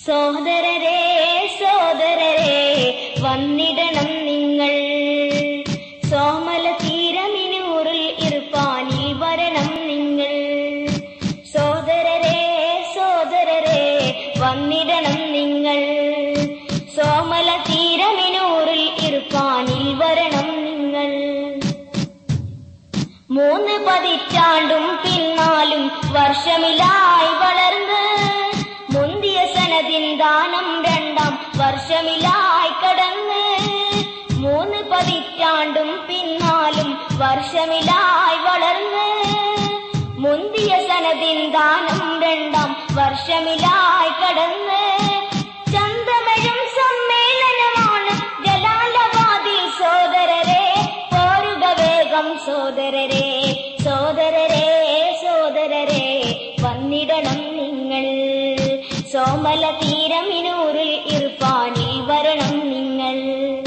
സോദരരെ സോദരരെ വന്നിടണം നിങ്ങൾ സോമല തീരമിനൂറിൽ ഇർപ്പാനിൽ വരണം നിങ്ങൾ സോദരരെ സോദരരെ വന്നിടണം നിങ്ങൾ സോമല തീരമിനൂറിൽ ഇർപ്പാനിൽ വരണം നിങ്ങൾ മൂന്ന് പതിറ്റാണ്ടും പിന്നാലും വർഷമിലായി വളർന്ന് മുന്തിയ സനദിൻ ദാനം രണ്ടാം വർഷമിലായി കടന്ന് മൂന്ന് പതിറ്റാണ്ടും പിന്നാലും വർഷമിലായി വളർന്ന് മുന്തിയ സനദിൻ ദാനം രണ്ടാം വർഷമിലായി കടന്ന് ചന്തമഴും സമ്മേളനമാണ് ജലാലബാദിൽ സോദരരെ പോരുക വേഗം സോദരരെ സോദരരെ സോദരരെ വന്നിടണം നിങ്ങൾ സോമല തീരമിനൂറിൽ ഇർഫാനിൽ വരണം നിങ്ങൾ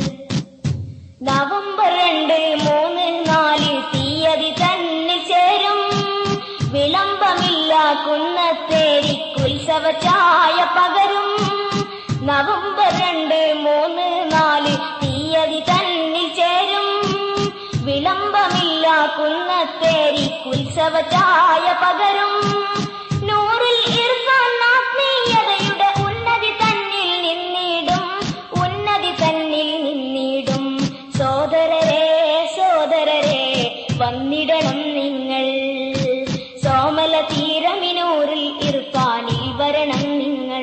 നവംബർ രണ്ട് മൂന്ന് നാല് തീയതി തന്നെ ചേരും വിളംബമില്ല കുന്നത്തേരിക്കുത്സവ ചായ പകരും നവംബർ രണ്ട് മൂന്ന് നാല് തീയതി തന്നെ ചേരും വിളംബമില്ല കുന്നത്തേരിക്കുത്സവ ചായ പകരും നൂറിൽ ഇർഫാൻ ആത്മീയതയുടെ ഉന്നതി തന്നിൽ നിന്നിടും ഉന്നതി തന്നിൽ നിന്നിടും സോദരരെ സോദരരെ വന്നിടണം നിങ്ങൾ സോമല തീരമിനൂറിൽ ഇർഫാനിൽ വരണം നിങ്ങൾ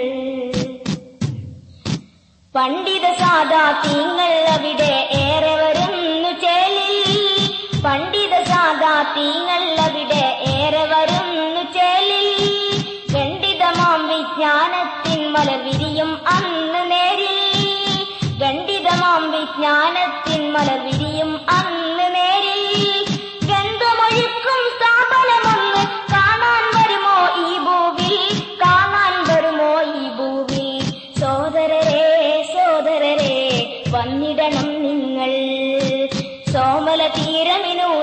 പണ്ഡിത സാദാത്യങ്ങൾ അവിടെ ഏറെ വരുന്നു ചേലിൽ പണ്ഡിത സാദാത്യങ്ങൾ അവിടെ ഏറെ വരുന്നു ചേലിൽ ഖണ്ഡിതമാം വിജ്ഞാനത്തിൻ മലവിരിയും അന്ന് നേരിൽ ഖണ്ഡിതമാം വിജ്ഞാനത്തിൻ മലവിരിയും അന്ന് നേരിൽ ഗന്ധമൊഴുക്കും സ്ഥാപനമൊന്ന് കാണാൻ വരുമോ ഈ ഭൂവിൽ കാണാൻ വരുമോ ഈ ഭൂവിൽ സോദരരെ സോദരരെ വന്നിടണം നിങ്ങൾ സോമല തീരമിനൂർ